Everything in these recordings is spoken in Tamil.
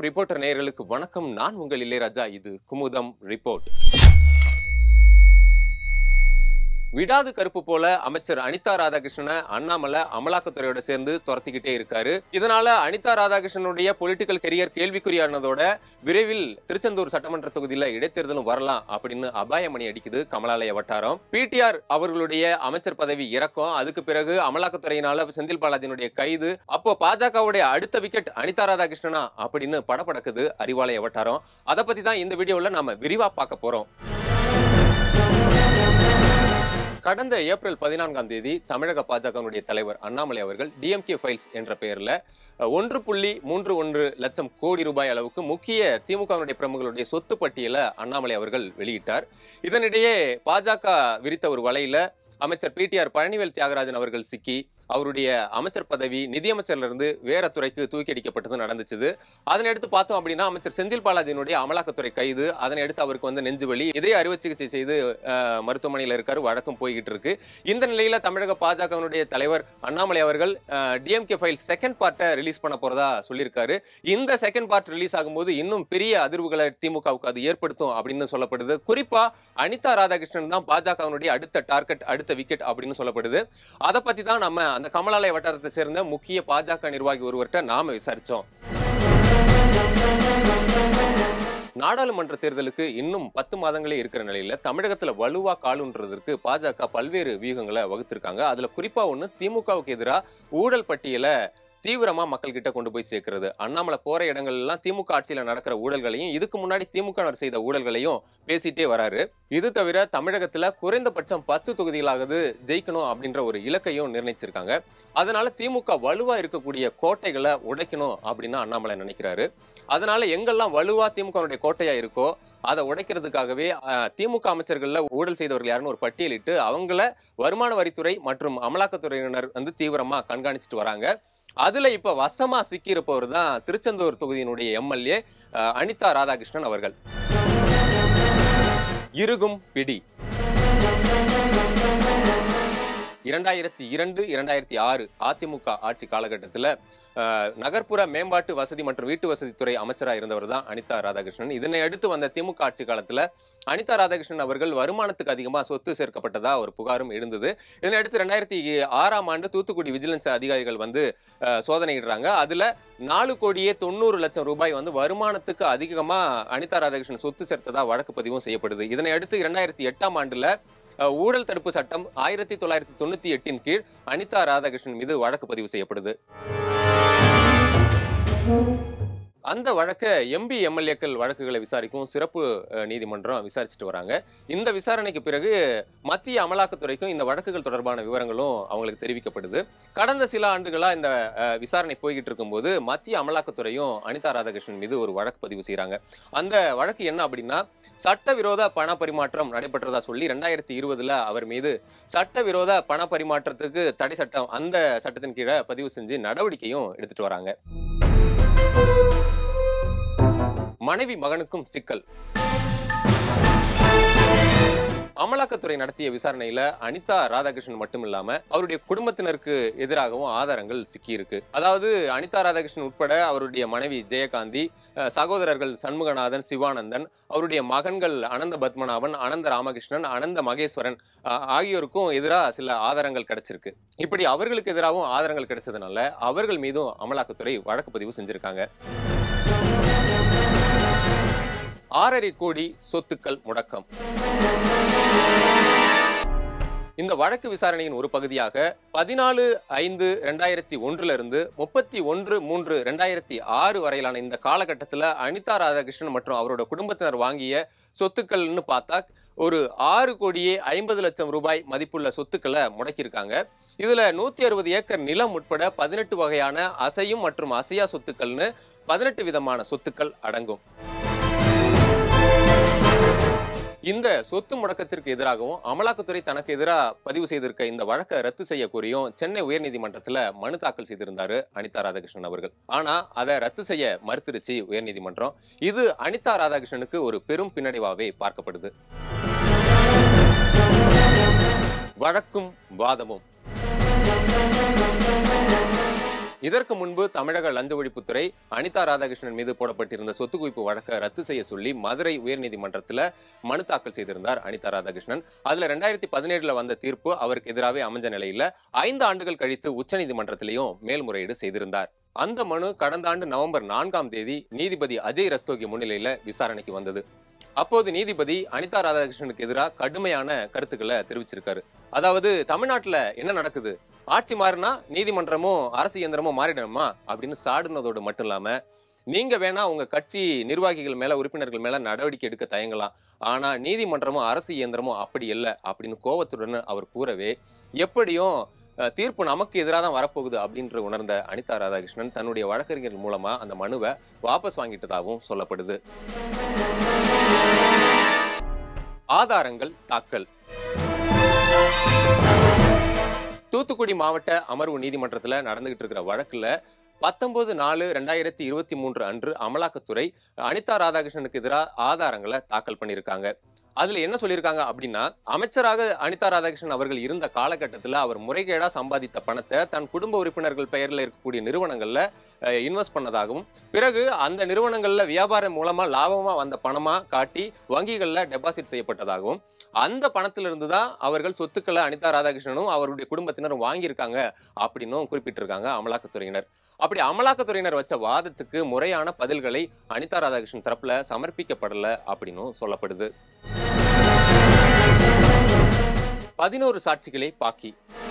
ரிப்போர்ட்டர் நேயர்களுக்கு வணக்கம் நான் உங்கள் இளையராஜா இது குமுதம் ரிப்போர்ட் விடாது கருப்பு போல அமைச்சர் அனிதா ராதாகிருஷ்ணனை அண்ணாமலை அமலாக்கத்துறையோட சேர்ந்து துரத்திக்கிட்டே இருக்காரு இதனால அனிதா ராதாகிருஷ்ணனுடைய பொலிட்டிக்கல் கெரியர் கேள்விக்குறியானதோட விரைவில் திருச்செந்தூர் சட்டமன்ற தொகுதியில இடைத்தேர்தலும் வரலாம் அப்படின்னு அபாயமணி அடிக்குது கமலாலய வட்டாரம் பிடிஆர் அவர்களுடைய அமைச்சர் பதவி இறக்கம் அதுக்கு பிறகு அமலாக்கத்துறையினால செந்தில் பாலாஜியினுடைய கைது அப்போ பாஜகவுடைய அடுத்த விக்கெட் அனிதா ராதாகிருஷ்ணனா அப்படின்னு படபடக்குது அறிவாலய வட்டாரம் அதை பத்தி தான் இந்த வீடியோல நாம விரிவா பார்க்க போறோம் கடந்த ஏப்ரல் பதினான்காம் தேதி தமிழக பாஜகவினுடைய தலைவர் அண்ணாமலை அவர்கள் டிஎம்கே ஃபைல்ஸ் என்ற பெயர்ல அஹ், ஒன்று புள்ளி மூன்று ஒன்று லட்சம் கோடி ரூபாய் அளவுக்கு முக்கிய திமுகவினுடைய பிரமுகர்களுடைய சொத்து பட்டியலை அண்ணாமலை அவர்கள் வெளியிட்டார் இதனிடையே பாஜக விரித்த ஒரு வலையில அமைச்சர் பிடிஆர் பழனிவேல் தியாகராஜன் அவர்கள் சிக்கி அவருடைய அமைச்சர் பதவி நிதியமைச்சர்ல இருந்து வேற துறைக்கு தூக்கி அடிக்கப்பட்டது நடந்துச்சு அதனை எடுத்து பார்த்தோம் அப்படின்னா அமைச்சர் செந்தில் பாலாஜியினுடைய அமலாக்கத்துறை கைது அதனை அடுத்து அவருக்கு வந்து நெஞ்சு வலி இதய அறுவை சிகிச்சை செய்து அஹ், மருத்துவமனையில் இருக்காரு வழக்கம் போய்கிட்டு இருக்கு இந்த நிலையில தமிழக பாஜகவினுடைய தலைவர் அண்ணாமலை அவர்கள் டிஎம்கே ஃபைல் செகண்ட் பார்ட்டை ரிலீஸ் பண்ண போறதா சொல்லியிருக்காரு இந்த செகண்ட் பார்ட் ரிலீஸ் ஆகும்போது இன்னும் பெரிய அதிர்வுகளை திமுகவுக்கு அது ஏற்படுத்தும் அப்படின்னு சொல்லப்படுது குறிப்பா அனிதா ராதாகிருஷ்ணன் தான் பாஜகவினுடைய அடுத்த டார்கெட் அடுத்த விக்கெட் அப்படின்னு சொல்லப்படுது அதை பத்தி தான் நம்ம அந்த கமலாலய வட்டாரத்தை சேர்ந்த முக்கிய பாஜக நிர்வாகி ஒருவர்கிட்ட நாம விசாரிச்சோம் நாடாளுமன்ற தேர்தலுக்கு இன்னும் பத்து மாதங்களே இருக்கிற நிலையில தமிழகத்துல வலுவா காலுன்றதற்கு பாஜக பல்வேறு வியூகங்களை வகுத்திருக்காங்க அதுல குறிப்பா ஒண்ணு திமுகவுக்கு எதிராக ஊழல் பட்டியலை தீவிரமா மக்கள் கிட்ட கொண்டு போய் சேர்க்கிறது அண்ணாமலை போற இடங்கள் எல்லாம் திமுக ஆட்சியில நடக்கிற ஊழல்களையும் இதுக்கு முன்னாடி திமுக செய்த ஊழல்களையும் பேசிட்டே வராரு இது தவிர தமிழகத்துல குறைந்தபட்சம் பத்து தொகுதிகளாவது ஜெயிக்கணும் அப்படின்ற ஒரு இலக்கையும் நிர்ணயிச்சிருக்காங்க அதனால திமுக வலுவா இருக்கக்கூடிய கோட்டைகளை உடைக்கணும் அப்படின்னு அண்ணாமலை நினைக்கிறாரு அதனால எங்கெல்லாம் வலுவா திமுக கோட்டையா இருக்கோ அதை உடைக்கிறதுக்காகவே அஹ், திமுக அமைச்சர்கள்ல ஊழல் செய்தவர்கள் யாருன்னு ஒரு பட்டியலிட்டு அவங்கள வருமான வரித்துறை மற்றும் அமலாக்கத்துறையினர் வந்து தீவிரமா கண்காணிச்சிட்டு வராங்க அதுல இப்ப வசமா சிக்கியிருப்பவர் தான் திருச்செந்தூர் தொகுதியினுடைய எம்எல்ஏ அனிதா ராதாகிருஷ்ணன் அவர்கள் இருகும் பிடி இரண்டாயிரத்தி இரண்டு இரண்டாயிரத்தி ஆறு அதிமுக ஆட்சி காலகட்டத்தில் நகர்ப்புற மேம்பாட்டு வசதி மற்றும் வீட்டு வசதித்துறை அமைச்சராக இருந்தவர் தான் அனிதா ராதாகிருஷ்ணன் இதனை அடுத்து வந்த திமுக ஆட்சி காலத்தில் அனிதா ராதாகிருஷ்ணன் அவர்கள் வருமானத்துக்கு அதிகமாக சொத்து சேர்க்கப்பட்டதா ஒரு புகாரும் எழுந்தது இதனை அடுத்து ரெண்டாயிரத்தி ஆறாம் ஆண்டு தூத்துக்குடி விஜிலன்ஸ் அதிகாரிகள் வந்து அஹ், சோதனையிடுறாங்க அதுல நாலு கோடியே தொண்ணூறு லட்சம் ரூபாய் வந்து வருமானத்துக்கு அதிகமா அனிதா ராதாகிருஷ்ணன் சொத்து சேர்த்ததா வழக்கு பதிவும் செய்யப்படுது இதனை அடுத்து இரண்டாயிரத்தி எட்டாம் ஆண்டுல அஹ், ஊழல் தடுப்பு சட்டம் ஆயிரத்தி தொள்ளாயிரத்தி தொண்ணூத்தி எட்டின் கீழ் அனிதா ராதாகிருஷ்ணன் மீது வழக்கு பதிவு செய்யப்படுது அந்த வழக்க எம்பி எம்எல்ஏக்கள் வழக்குகளை விசாரிக்கும் சிறப்பு அஹ், நீதிமன்றம் விசாரிச்சுட்டு வராங்க இந்த விசாரணைக்கு பிறகு மத்திய அமலாக்கத்துறைக்கும் இந்த வழக்குகள் தொடர்பான விவரங்களும் அவங்களுக்கு தெரிவிக்கப்படுது கடந்த சில ஆண்டுகளா இந்த அஹ், விசாரணை போய்கிட்டு இருக்கும்போது மத்திய அமலாக்கத்துறையும் அனிதா ராதாகிருஷ்ணன் மீது ஒரு வழக்கு பதிவு செய்றாங்க அந்த வழக்கு என்ன அப்படின்னா சட்டவிரோத பண பரிமாற்றம் நடைபெற்றதா சொல்லி ரெண்டாயிரத்தி இருபதுல அவர் மீது சட்டவிரோத பண பரிமாற்றத்துக்கு தடை சட்டம் அந்த சட்டத்தின் கீழே பதிவு செஞ்சு நடவடிக்கையும் எடுத்துட்டு வராங்க மனைவி மகனுக்கும் சிக்கல் அமலாக்கத்துறை நடத்திய விசாரணையில அனிதா ராதாகிருஷ்ணன் மட்டும் இல்லாம அவருடைய குடும்பத்தினருக்கு எதிராகவும் ஆதாரங்கள் சிக்கியிருக்கு அதாவது அனிதா ராதாகிருஷ்ணன் உட்பட அவருடைய மனைவி ஜெயகாந்தி அஹ், சகோதரர்கள் சண்முகநாதன் சிவானந்தன் அவருடைய மகன்கள் அனந்த பத்மநாபன் அனந்த ராமகிருஷ்ணன் அனந்த மகேஸ்வரன் அஹ், ஆகியோருக்கும் எதிராக சில ஆதாரங்கள் கிடைச்சிருக்கு இப்படி அவர்களுக்கு எதிராகவும் ஆதாரங்கள் கிடைச்சதுனால அவர்கள் மீதும் அமலாக்கத்துறை வழக்கு பதிவு செஞ்சிருக்காங்க ஆறரை கோடி சொத்துக்கள் முடக்கம் இந்த வழக்கு விசாரணையின் ஒரு பகுதியாக பதினாலு ஐந்து ரெண்டாயிரத்தி ஒன்றுல இருந்து முப்பத்தி ஒன்று மூன்று ரெண்டாயிரத்தி ஆறு வரையிலான இந்த காலகட்டத்தில் அனிதா ராதாகிருஷ்ணன் மற்றும் அவரோட குடும்பத்தினர் வாங்கிய சொத்துக்கள்னு பார்த்தா ஒரு ஆறு கோடியே ஐம்பது லட்சம் ரூபாய் மதிப்புள்ள சொத்துக்களை முடக்கியிருக்காங்க இதுல நூத்தி அறுபது ஏக்கர் நிலம் உட்பட பதினெட்டு வகையான அசையும் மற்றும் அசையா சொத்துக்கள்னு பதினெட்டு விதமான சொத்துக்கள் அடங்கும் இந்த சொத்து முடக்கத்திற்கு எதிராகவும் அமலாக்கத்துறை தனக்கு எதிராக பதிவு செய்திருக்க இந்த வழக்கை ரத்து செய்ய கோரியும் சென்னை உயர்நீதிமன்றத்துல மனு தாக்கல் செய்திருந்தாரு அனிதா ராதாகிருஷ்ணன் அவர்கள் ஆனா அதை ரத்து செய்ய மறுத்துருச்சு உயர்நீதிமன்றம் இது அனிதா ராதாகிருஷ்ணனுக்கு ஒரு பெரும் பின்னடைவாவே பார்க்கப்படுது வழக்கும் வாதமும் இதற்கு முன்பு தமிழக லஞ்ச ஒழிப்புத்துறை அனிதா ராதாகிருஷ்ணன் மீது போடப்பட்டிருந்த சொத்து குவிப்பு வழக்கை ரத்து செய்ய சொல்லி மதுரை உயர்நீதிமன்றத்துல மனு தாக்கல் செய்திருந்தார் அனிதா ராதாகிருஷ்ணன் அதுல ரெண்டாயிரத்தி பதினேழுல வந்த தீர்ப்பு அவருக்கு எதிராகவே அமைஞ்ச நிலையில ஐந்து ஆண்டுகள் கழித்து உச்சநீதிமன்றத்திலையும் மேல்முறையீடு செய்திருந்தார் அந்த மனு கடந்த ஆண்டு நவம்பர் நான்காம் தேதி நீதிபதி அஜய் ரஸ்தோகி முன்னிலையில விசாரணைக்கு வந்தது அப்போது நீதிபதி அனிதா ராதாகிருஷ்ணனுக்கு எதிராக கடுமையான கருத்துக்களை தெரிவிச்சிருக்காரு அதாவது தமிழ்நாட்டுல என்ன நடக்குது ஆட்சி மாறினா நீதிமன்றமும் அரசு இயந்திரமும் மாறிடணுமா அப்படின்னு சாடுனதோடு மட்டும் இல்லாம நீங்க வேணா உங்க கட்சி நிர்வாகிகள் மேல உறுப்பினர்கள் மேல நடவடிக்கை எடுக்க தயங்கலாம் ஆனா நீதிமன்றமும் அரசு இயந்திரமும் அப்படி இல்லை அப்படின்னு கோபத்துடன் அவர் கூறவே எப்படியும் அஹ், தீர்ப்பு நமக்கு எதிராக தான் வரப்போகுது அப்படின்ற உணர்ந்த அனிதா ராதாகிருஷ்ணன் தன்னுடைய வழக்கறிஞர் மூலமா அந்த மனுவை வாபஸ் வாங்கிட்டதாகவும் சொல்லப்படுது ஆதாரங்கள் தாக்கல் தூத்துக்குடி மாவட்ட அமர்வு நீதிமன்றத்துல நடந்துகிட்டு இருக்கிற வழக்குல பத்தொன்பது நாலு ரெண்டாயிரத்தி இருபத்தி மூன்று அன்று அமலாக்கத்துறை அனிதா ராதாகிருஷ்ணனுக்கு எதிராக ஆதாரங்களை தாக்கல் பண்ணியிருக்காங்க அதுல என்ன சொல்லியிருக்காங்க அப்படின்னா அமைச்சராக அனிதா ராதாகிருஷ்ணன் அவர்கள் இருந்த காலகட்டத்தில் அவர் முறைகேடா சம்பாதித்த பணத்தை தன் குடும்ப உறுப்பினர்கள் பெயர்ல இருக்கக்கூடிய நிறுவனங்கள்ல இன்வெஸ்ட் பண்ணதாகவும் பிறகு அந்த நிறுவனங்கள்ல வியாபாரம் மூலமா லாபமா வந்த பணமா காட்டி வங்கிகள்ல டெபாசிட் செய்யப்பட்டதாகவும் அந்த பணத்திலிருந்து தான் அவர்கள் சொத்துக்களை அனிதா ராதாகிருஷ்ணனும் அவருடைய குடும்பத்தினரும் வாங்கியிருக்காங்க அப்படின்னும் குறிப்பிட்டிருக்காங்க அமலாக்கத்துறையினர் அப்படி அமலாக்கத்துறையினர் வச்ச வாதத்துக்கு முறையான பதில்களை அனிதா ராதாகிருஷ்ணன் தரப்புல சமர்ப்பிக்கப்படல அப்படின்னும் சொல்லப்படுது பதினோரு சாட்சிகளே பாக்கி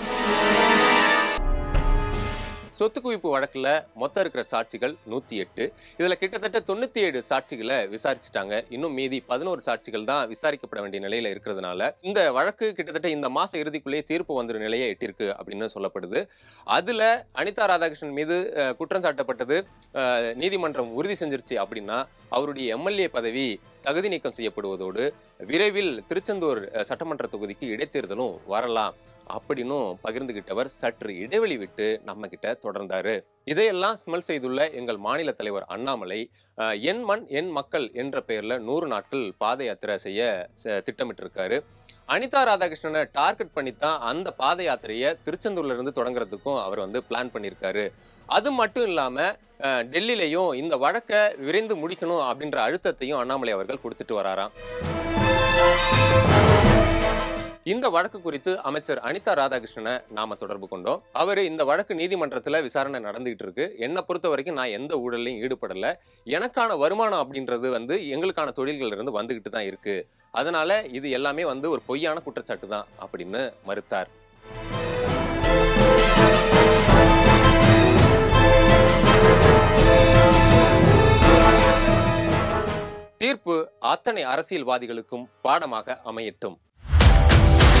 சொத்து குவிப்பு வழக்குல மொத்தம் இருக்கிற சாட்சிகள் நூத்தி எட்டு இதுல கிட்டத்தட்ட தொண்ணூத்தி ஏழு சாட்சிகளை விசாரிச்சுட்டாங்க இன்னும் மீதி பதினோரு சாட்சிகள் தான் விசாரிக்கப்பட வேண்டிய நிலையில இருக்கிறதுனால இந்த வழக்கு கிட்டத்தட்ட இந்த மாச இறுதிக்குள்ளேயே தீர்ப்பு வந்துடும் நிலையை எட்டிருக்கு அப்படின்னு சொல்லப்படுது அதுல அனிதா ராதாகிருஷ்ணன் மீது அஹ், குற்றம் சாட்டப்பட்டது அஹ், நீதிமன்றம் உறுதி செஞ்சிருச்சு அப்படின்னா அவருடைய எம்எல்ஏ பதவி தகுதி நீக்கம் செய்யப்படுவதோடு விரைவில் திருச்செந்தூர் அஹ், சட்டமன்ற தொகுதிக்கு இடைத்தேர்தலும் வரலாம் அப்படின்னும் பகிர்ந்துகிட்டவர் சற்று இடைவெளி விட்டு நம்ம கிட்ட தொடர்ந்தாரு இதையெல்லாம் ஸ்மெல் செய்துள்ள எங்கள் மாநில தலைவர் அண்ணாமலை அஹ், என் மண் என் மக்கள் என்ற பெயர்ல நூறு நாட்கள் பாத யாத்திரை செய்ய ச- திட்டமிட்டிருக்காரு அனிதா ராதாகிருஷ்ணனை டார்கெட் பண்ணித்தான் அந்த பாத யாத்திரையை திருச்செந்தூர்ல இருந்து தொடங்குறதுக்கும் அவர் வந்து பிளான் பண்ணியிருக்காரு அது மட்டும் இல்லாம அஹ், டெல்லியிலையும் இந்த வழக்கை விரைந்து முடிக்கணும் அப்படின்ற அழுத்தத்தையும் அண்ணாமலை அவர்கள் கொடுத்துட்டு வராராம் இந்த வழக்கு குறித்து அமைச்சர் அனிதா ராதாகிருஷ்ணனை நாம தொடர்பு கொண்டோம் அவர் இந்த வழக்கு நீதிமன்றத்துல விசாரணை நடந்துகிட்டு இருக்கு என்னை பொறுத்த வரைக்கும் நான் எந்த ஊழலையும் ஈடுபடல எனக்கான வருமானம் அப்படின்றது வந்து எங்களுக்கான தொழில்கள் இருந்து வந்துகிட்டு தான் இருக்கு அதனால இது எல்லாமே வந்து ஒரு பொய்யான குற்றச்சாட்டு தான் அப்படின்னு மறுத்தார் தீர்ப்பு அத்தனை அரசியல்வாதிகளுக்கும் பாடமாக அமையட்டும்